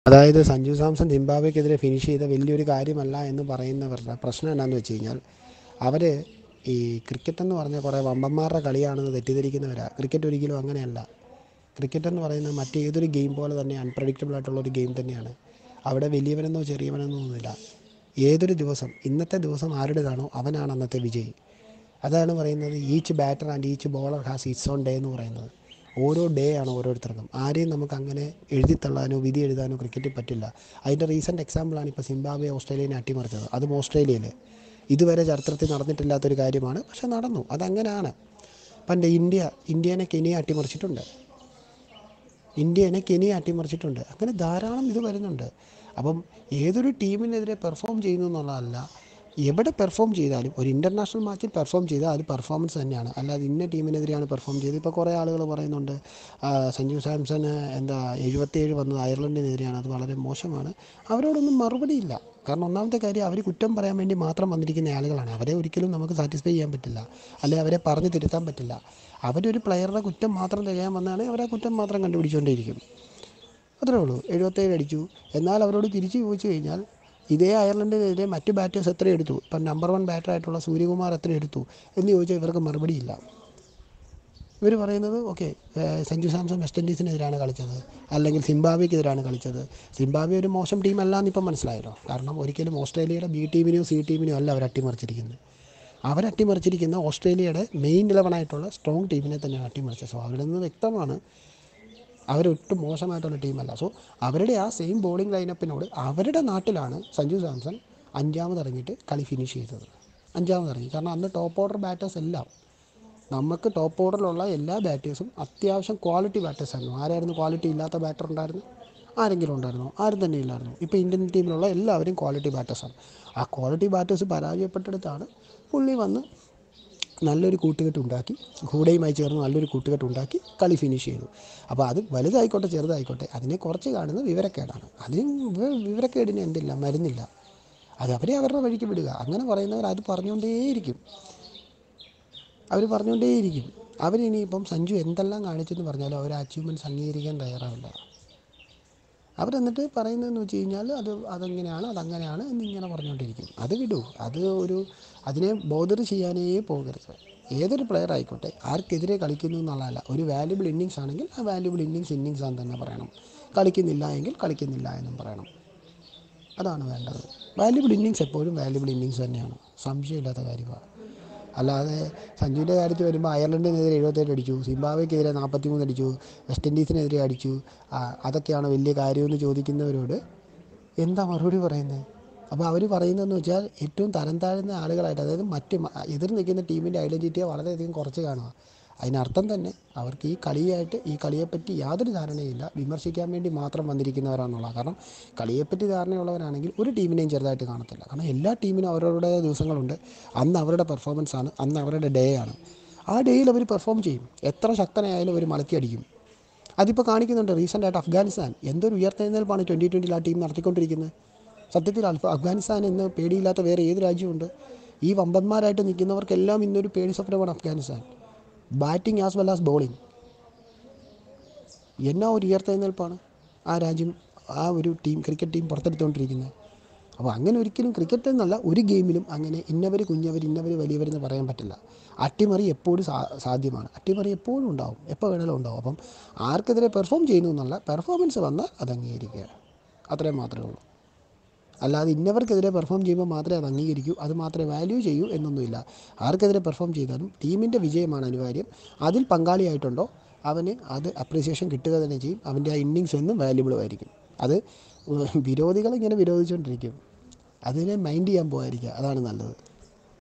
അതായത് സഞ്ജു സാംസൺ സിംബാബ്വെക്കെതിരെ ഫിനിഷ് ചെയ്ത വലിയൊരു കാര്യമല്ല എന്ന് പറയുന്നവരുടെ പ്രശ്നം എന്നാന്ന് വെച്ച് കഴിഞ്ഞാൽ അവർ ഈ ക്രിക്കറ്റ് എന്ന് പറഞ്ഞാൽ കുറേ വമ്പന്മാരുടെ കളിയാണെന്ന് തെറ്റിദ്ധരിക്കുന്നവരാണ് ക്രിക്കറ്റ് ഒരിക്കലും അങ്ങനെയല്ല ക്രിക്കറ്റ് എന്ന് പറയുന്നത് മറ്റേതൊരു ഗെയിം പോലെ തന്നെ അൺപ്രഡിക്റ്റബിൾ ആയിട്ടുള്ള ഒരു ഗെയിം തന്നെയാണ് അവിടെ വലിയവനെന്നോ ചെറിയവനെന്നോ ഒന്നുമില്ല ഏതൊരു ദിവസം ഇന്നത്തെ ദിവസം ആരുടേതാണോ അവനാണ് അന്നത്തെ വിജയി അതാണ് പറയുന്നത് each batter and each bowler has its own day എന്ന് പറയുന്നത് ഓരോ ഡേ ആണ് ഓരോരുത്തർക്കും ആരെയും നമുക്ക് അങ്ങനെ എഴുതിത്തള്ളാനോ വിധി എഴുതാനോ ക്രിക്കറ്റിൽ പറ്റില്ല അതിൻ്റെ റീസെൻറ്റ് എക്സാമ്പിളാണ് ഇപ്പോൾ സിംബാബ്വെ ഓസ്ട്രേലിയനെ അട്ടിമറിച്ചത് അതും ഓസ്ട്രേലിയയിൽ ഇതുവരെ ചരിത്രത്തിൽ നടന്നിട്ടില്ലാത്തൊരു കാര്യമാണ് പക്ഷെ നടന്നു അതങ്ങനെയാണ് പണ്ട് ഇന്ത്യ ഇന്ത്യനെ കെനിയ അട്ടിമറിച്ചിട്ടുണ്ട് ഇന്ത്യനെ കെനിയ അട്ടിമറിച്ചിട്ടുണ്ട് അങ്ങനെ ധാരാളം ഇത് വരുന്നുണ്ട് അപ്പം ഏതൊരു ടീമിനെതിരെ പെർഫോം ചെയ്യുന്നു എന്നുള്ളതല്ല എവിടെ പെർഫോം ചെയ്താലും ഒരു ഇൻ്റർനാഷണൽ മാച്ചിൽ പെർഫോം ചെയ്താൽ അത് പെർഫോമൻസ് തന്നെയാണ് അല്ലാതെ ഇന്ന ടീമിനെതിരെയാണ് പെർഫോം ചെയ്തത് ഇപ്പോൾ കുറേ ആളുകൾ പറയുന്നുണ്ട് ആ, സഞ്ജു സാംസണ് എന്താ എഴുപത്തേഴ് വന്നത് അയർലൻഡിനെതിരെയാണ് അത് വളരെ മോശമാണ് അവരോടൊന്നും മറുപടിയില്ല കാരണം ഒന്നാമത്തെ കാര്യം അവർ കുറ്റം പറയാൻ വേണ്ടി മാത്രം വന്നിരിക്കുന്ന ആളുകളാണ് അവരെ ഒരിക്കലും നമുക്ക് സാറ്റിസ്ഫൈ ചെയ്യാൻ പറ്റില്ല അല്ലെങ്കിൽ അവരെ പറഞ്ഞു തിരുത്താൻ പറ്റില്ല അവരൊരു പ്ലെയറുടെ കുറ്റം മാത്രം തികയാൻ വന്നാണെങ്കിൽ അവരെ കുറ്റം മാത്രം കണ്ടുപിടിച്ചുകൊണ്ടേയിരിക്കും അത്രേ ഉള്ളൂ എഴുപത്തേഴ് അടിച്ചു എന്നാൽ അവരോട് തിരിച്ചു ചോദിച്ചു കഴിഞ്ഞാൽ ഇതേ അയർലൻഡിനെതിരെ മറ്റ് ബാറ്റേഴ്സ് എത്ര എടുത്തു ഇപ്പം നമ്പർ വൺ ബാറ്ററായിട്ടുള്ള സൂര്യകുമാർ എത്ര എടുത്തു എന്ന് ചോദിച്ചാൽ ഇവർക്ക് മറുപടിയില്ല ഇവർ പറയുന്നത് ഓക്കെ സഞ്ജു സാംസൺ വെസ്റ്റ് ഇൻഡീസിനെതിരാണ് കളിച്ചത് അല്ലെങ്കിൽ സിംബാബ്വെക്കെതിരാണ് കളിച്ചത് സിംബാബ്വെ ഒരു മോശം ടീമല്ല എന്നിപ്പം മനസ്സിലായല്ലോ കാരണം ഒരിക്കലും ഓസ്ട്രേലിയയുടെ ബി ടീമിനെയോ സി ടീമിനെയോ അല്ല അവർ അട്ടിമറിച്ചിരിക്കുന്നത് അവരട്ടിമറിച്ചിരിക്കുന്ന ഓസ്ട്രേലിയയുടെ മെയിൻ ഇലവനായിട്ടുള്ള സ്ട്രോങ് ടീമിനെ തന്നെയാണ് അട്ടിമറിച്ചത് സോ അവിടെ നിന്ന് വ്യക്തമാണ് അവരൊട്ടും മോശമായിട്ടുള്ള ടീമല്ല സോ അവരുടെ ആ സെയിം ബോളിംഗ് ലൈനപ്പിനോട് അവരുടെ നാട്ടിലാണ് സഞ്ജു സാംസൺ അഞ്ചാമത് ഇറങ്ങിയിട്ട് കളി ഫിനിഷ് ചെയ്തത് അഞ്ചാമത് ഇറങ്ങി കാരണം അന്ന് ടോപ്പ് ഓർഡർ ബാറ്റേഴ്സ് എല്ലാം നമുക്ക് ടോപ്പ് ഓർഡറിലുള്ള എല്ലാ ബാറ്റേഴ്സും അത്യാവശ്യം ക്വാളിറ്റി ബാറ്റേഴ്സ് ആയിരുന്നു ആരായിരുന്നു ക്വാളിറ്റി ഇല്ലാത്ത ബാറ്റർ ഉണ്ടായിരുന്നു ആരെങ്കിലും ഉണ്ടായിരുന്നോ ആരും തന്നെ ഇല്ലായിരുന്നു ഇപ്പോൾ ഇന്ത്യൻ ടീമിലുള്ള എല്ലാവരും ക്വാളിറ്റി ബാറ്റേഴ്സാണ് ആ ക്വാളിറ്റി ബാറ്റേഴ്സ് പരാജയപ്പെട്ടെടുത്താണ് പുള്ളി വന്ന് നല്ലൊരു കൂട്ടുകെട്ട് ഉണ്ടാക്കി കൂടെയുമായി ചേർന്ന് നല്ലൊരു കൂട്ടുകെട്ട് ഉണ്ടാക്കി കളി ഫിനിഷ് ചെയ്തു അപ്പോൾ അത് വലുതായിക്കോട്ടെ ചെറുതായിക്കോട്ടെ അതിനെ കുറച്ച് കാണുന്നത് വിവരക്കേടാണ് അതിന് വിവ- വിവരക്കേടിന് എന്തില്ല മരുന്നില്ല അത് അവരെ അവരുടെ വഴിക്ക് വിടുക അങ്ങനെ പറയുന്നവർ അത് പറഞ്ഞുകൊണ്ടേയിരിക്കും അവർ പറഞ്ഞുകൊണ്ടേയിരിക്കും അവരിനിയിപ്പം സഞ്ജു എന്തെല്ലാം കാണിച്ചെന്ന് പറഞ്ഞാലും അവർ അച്ചീവ്മെൻറ്റ്സ് അംഗീകരിക്കാൻ തയ്യാറാവില്ല അവരെന്നിട്ട് പറയുന്നതെന്ന് വെച്ച് കഴിഞ്ഞാൽ അത് അതെങ്ങനെയാണ് അതങ്ങനെയാണ് എന്നിങ്ങനെ പറഞ്ഞുകൊണ്ടിരിക്കും അത് വിടൂ അത് ഒരു അതിനെ ബോധർ ചെയ്യാനേ പോകരുത് ഏതൊരു പ്ലെയർ ആയിക്കോട്ടെ ആർക്കെതിരെ കളിക്കുന്നു എന്നുള്ളതല്ല ഒരു വാല്യുബിൾ ഇന്നിങ്സ് ആണെങ്കിൽ ആ വാല്യുബിൾ ഇന്നിങ്സ് ഇന്നിങ്സ് ആണെന്ന് തന്നെ പറയണം കളിക്കുന്നില്ല എങ്കിൽ കളിക്കുന്നില്ല എന്നും പറയണം അതാണ് വേണ്ടത് വാല്യുബിൾ ഇന്നിങ്സ് എപ്പോഴും വാല്യുബിൾ ഇന്നിങ്സ് തന്നെയാണ് സംശയമില്ലാത്ത കാര്യമാണ് അല്ലാതെ സഞ്ജുവിൻ്റെ കാര്യത്തിൽ വരുമ്പോൾ അയർലൻഡിനെതിരെ എഴുപത്തേഴ് അടിച്ചു സിംബാബ്വെക്കെതിരെ നാൽപ്പത്തി മൂന്ന് അടിച്ചു വെസ്റ്റ് ഇൻഡീസിനെതിരെ അടിച്ചു ആ, അതൊക്കെയാണ് വലിയ കാര്യമെന്ന് ചോദിക്കുന്നവരോട് എന്താ മറുപടി പറയുന്നത് അപ്പോൾ അവർ പറയുന്നതെന്ന് വെച്ചാൽ ഏറ്റവും തരം താഴ്ന്ന ആളുകളായിട്ട് അതായത് മറ്റ് മ- എതിർ നിൽക്കുന്ന ടീമിൻ്റെ ഐഡൻറ്റിറ്റിയെ വളരെയധികം കുറച്ച് കാണുക അതിനർത്ഥം തന്നെ അവർക്ക് ഈ കളിയായിട്ട് ഈ കളിയെപ്പറ്റി യാതൊരു ധാരണയില്ല വിമർശിക്കാൻ വേണ്ടി മാത്രം വന്നിരിക്കുന്നവരാണെന്നുള്ള കാരണം കളിയെപ്പറ്റി ധാരണയുള്ളവരാണെങ്കിൽ ഒരു ടീമിനെയും ചെറുതായിട്ട് കാണത്തില്ല കാരണം എല്ലാ ടീമിനും അവരവരുടെ ദിവസങ്ങളുണ്ട് അന്ന് അവരുടെ പെർഫോമൻസ് ആണ് അന്ന് അവരുടെ ഡേ ആണ് ആ ഡേയിൽ അവർ പെർഫോം ചെയ്യും എത്ര ശക്തനായാലും അവർ മലക്കി അടിക്കും അതിപ്പോൾ കാണിക്കുന്നുണ്ട് റീസെൻ്റ് ആയിട്ട് അഫ്ഗാനിസ്ഥാൻ എന്തൊരു ഉയർത്തെഴുന്നേൽപ്പാണ് ട്വൻറ്റി ട്വൻറ്റിയിൽ ആ ടീം നടത്തിക്കൊണ്ടിരിക്കുന്നത് സത്യത്തിൽ അൽഫ അഫ്ഗാനിസ്ഥാൻ ഇന്ന് പേടിയില്ലാത്ത വേറെ ഏത് രാജ്യമുണ്ട് ഈ വമ്പന്മാരായിട്ട് നിൽക്കുന്നവർക്കെല്ലാം ഇന്നൊരു പേടി സ്വപ്നമാണ് Afghanistan batting as well as bowling എന്നാ ഒരു ഉയർത്തെഴുന്നേൽപ്പാണ് ആ രാജ്യം ആ ഒരു ടീം ക്രിക്കറ്റ് ടീം പുറത്തെടുത്തുകൊണ്ടിരിക്കുന്നത് അപ്പോൾ അങ്ങനെ ഒരിക്കലും ക്രിക്കറ്റ് എന്നല്ല ഒരു ഗെയിമിലും അങ്ങനെ ഇന്നവർ കുഞ്ഞവർ ഇന്നവർ വലിയവരെന്ന് പറയാൻ പറ്റില്ല അട്ടിമറി എപ്പോഴും സാ സാധ്യമാണ് അട്ടിമറി എപ്പോഴും ഉണ്ടാവും എപ്പോൾ വേണേലും ഉണ്ടാവും അപ്പം ആർക്കെതിരെ പെർഫോം ചെയ്യുന്നു എന്നുള്ള പെർഫോമൻസ് വന്നാൽ അത് അംഗീകരിക്കുക അത്രയും മാത്രമേ ഉള്ളൂ അല്ലാതെ ഇന്നവർക്കെതിരെ പെർഫോം ചെയ്യുമ്പോൾ മാത്രമേ അത് അംഗീകരിക്കൂ അത് മാത്രമേ വാല്യൂ ചെയ്യൂ എന്നൊന്നുമില്ല ആർക്കെതിരെ പെർഫോം ചെയ്താലും ടീമിൻ്റെ വിജയമാണ് അനിവാര്യം അതിൽ പങ്കാളിയായിട്ടുണ്ടോ അവന് അത് അപ്രീസിയേഷൻ കിട്ടുക തന്നെ ചെയ്യും അവൻ്റെ ആ ഇന്നിങ്സ് എന്നും വാല്യുബിളും ആയിരിക്കും അത് വിരോധികൾ ഇങ്ങനെ വിരോധിച്ചുകൊണ്ടിരിക്കും അതിനെ മൈൻഡ് ചെയ്യാൻ പോകാതിരിക്കുക അതാണ് നല്ലത്